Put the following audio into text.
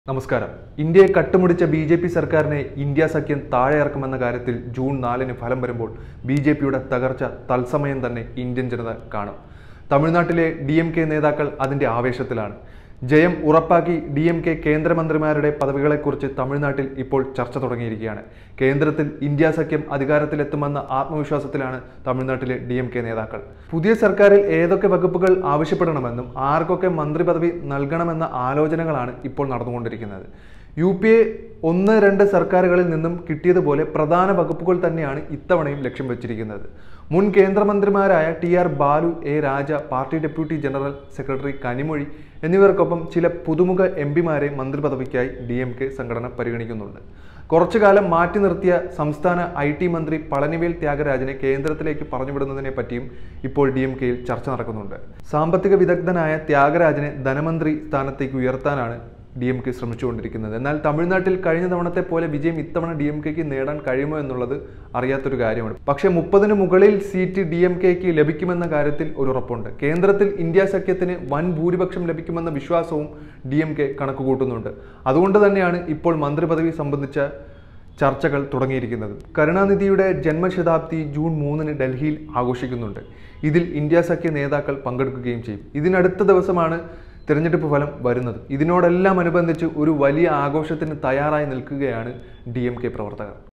നമസ്കാരം ഇന്ത്യയെ കട്ടുമുടിച്ച ബി ജെ പി സർക്കാരിനെ ഇന്ത്യ സഖ്യം താഴെ ഇറക്കുമെന്ന കാര്യത്തിൽ ജൂൺ നാലിന് ഫലം വരുമ്പോൾ ബി ജെ പിയുടെ തകർച്ച തത്സമയം തന്നെ ഇന്ത്യൻ ജനത കാണും തമിഴ്നാട്ടിലെ ഡി എം കെ നേതാക്കൾ അതിന്റെ ആവേശത്തിലാണ് ജയം ഉറപ്പാക്കി ഡി എം കെ കേന്ദ്രമന്ത്രിമാരുടെ പദവികളെക്കുറിച്ച് തമിഴ്നാട്ടിൽ ഇപ്പോൾ ചർച്ച തുടങ്ങിയിരിക്കുകയാണ് കേന്ദ്രത്തിൽ ഇന്ത്യ സഖ്യം അധികാരത്തിലെത്തുമെന്ന ആത്മവിശ്വാസത്തിലാണ് തമിഴ്നാട്ടിലെ ഡി എം കെ നേതാക്കൾ പുതിയ സർക്കാരിൽ ഏതൊക്കെ വകുപ്പുകൾ ആവശ്യപ്പെടണമെന്നും ആർക്കൊക്കെ മന്ത്രി പദവി നൽകണമെന്ന ആലോചനകളാണ് ഇപ്പോൾ നടന്നുകൊണ്ടിരിക്കുന്നത് യു പി എ ഒന്ന് രണ്ട് സർക്കാരുകളിൽ നിന്നും കിട്ടിയതുപോലെ പ്രധാന വകുപ്പുകൾ തന്നെയാണ് ഇത്തവണയും ലക്ഷ്യം വെച്ചിരിക്കുന്നത് മുൻ കേന്ദ്രമന്ത്രിമാരായ T R Balu A Raja party deputy general secretary Kanimozhi എന്നിവർക്കൊപ്പം ചില പുതുമുഖ എം പിമാരെ മന്ത്രിപദവിക്കായി ഡി എം കെ സംഘടന പരിഗണിക്കുന്നുണ്ട് കുറച്ചു കാലം മാറ്റി നിർത്തിയ സംസ്ഥാന ഐ ടി മന്ത്രി പളനിവേൽ ത്യാഗരാജനെ കേന്ദ്രത്തിലേക്ക് പറഞ്ഞുവിടുന്നതിനെ പറ്റിയും ഇപ്പോൾ ഡി എം കെയിൽ ചർച്ച നടക്കുന്നുണ്ട് സാമ്പത്തിക വിദഗ്ധനായ ത്യാഗരാജനെ ധനമന്ത്രി സ്ഥാനത്തേക്ക് ഉയർത്താനാണ് ഡി എം കെ ശ്രമിച്ചുകൊണ്ടിരിക്കുന്നത് എന്നാൽ തമിഴ്നാട്ടിൽ കഴിഞ്ഞ തവണത്തെ പോലെ വിജയം ഇത്തവണ ഡി എം കെക്ക് നേടാൻ കഴിയുമോ എന്നുള്ളത് അറിയാത്തൊരു കാര്യമാണ് പക്ഷേ മുപ്പതിന് മുകളിൽ സീറ്റ് ഡി എം കെക്ക് ലഭിക്കുമെന്ന കാര്യത്തിൽ ഒരു ഉറപ്പുണ്ട് കേന്ദ്രത്തിൽ ഇന്ത്യ സഖ്യത്തിന് വൻ ഭൂരിപക്ഷം ലഭിക്കുമെന്ന വിശ്വാസവും ഡി എം കെ കണക്കുകൂട്ടുന്നുണ്ട് അതുകൊണ്ട് തന്നെയാണ് ഇപ്പോൾ മന്ത്രിപദവി സംബന്ധിച്ച ചർച്ചകൾ തുടങ്ങിയിരിക്കുന്നത് കരുണാനിധിയുടെ ജന്മശതാബ്ദി ജൂൺ മൂന്നിന് ഡൽഹിയിൽ ആഘോഷിക്കുന്നുണ്ട് ഇതിൽ ഇന്ത്യ സഖ്യ നേതാക്കൾ പങ്കെടുക്കുകയും ചെയ്യും ഇതിനടുത്ത ദിവസമാണ് തിരഞ്ഞെടുപ്പ് ഫലം വരുന്നത് ഇതിനോടെല്ലാം അനുബന്ധിച്ച് ഒരു വലിയ ആഘോഷത്തിന് തയ്യാറായി നിൽക്കുകയാണ് ഡി പ്രവർത്തകർ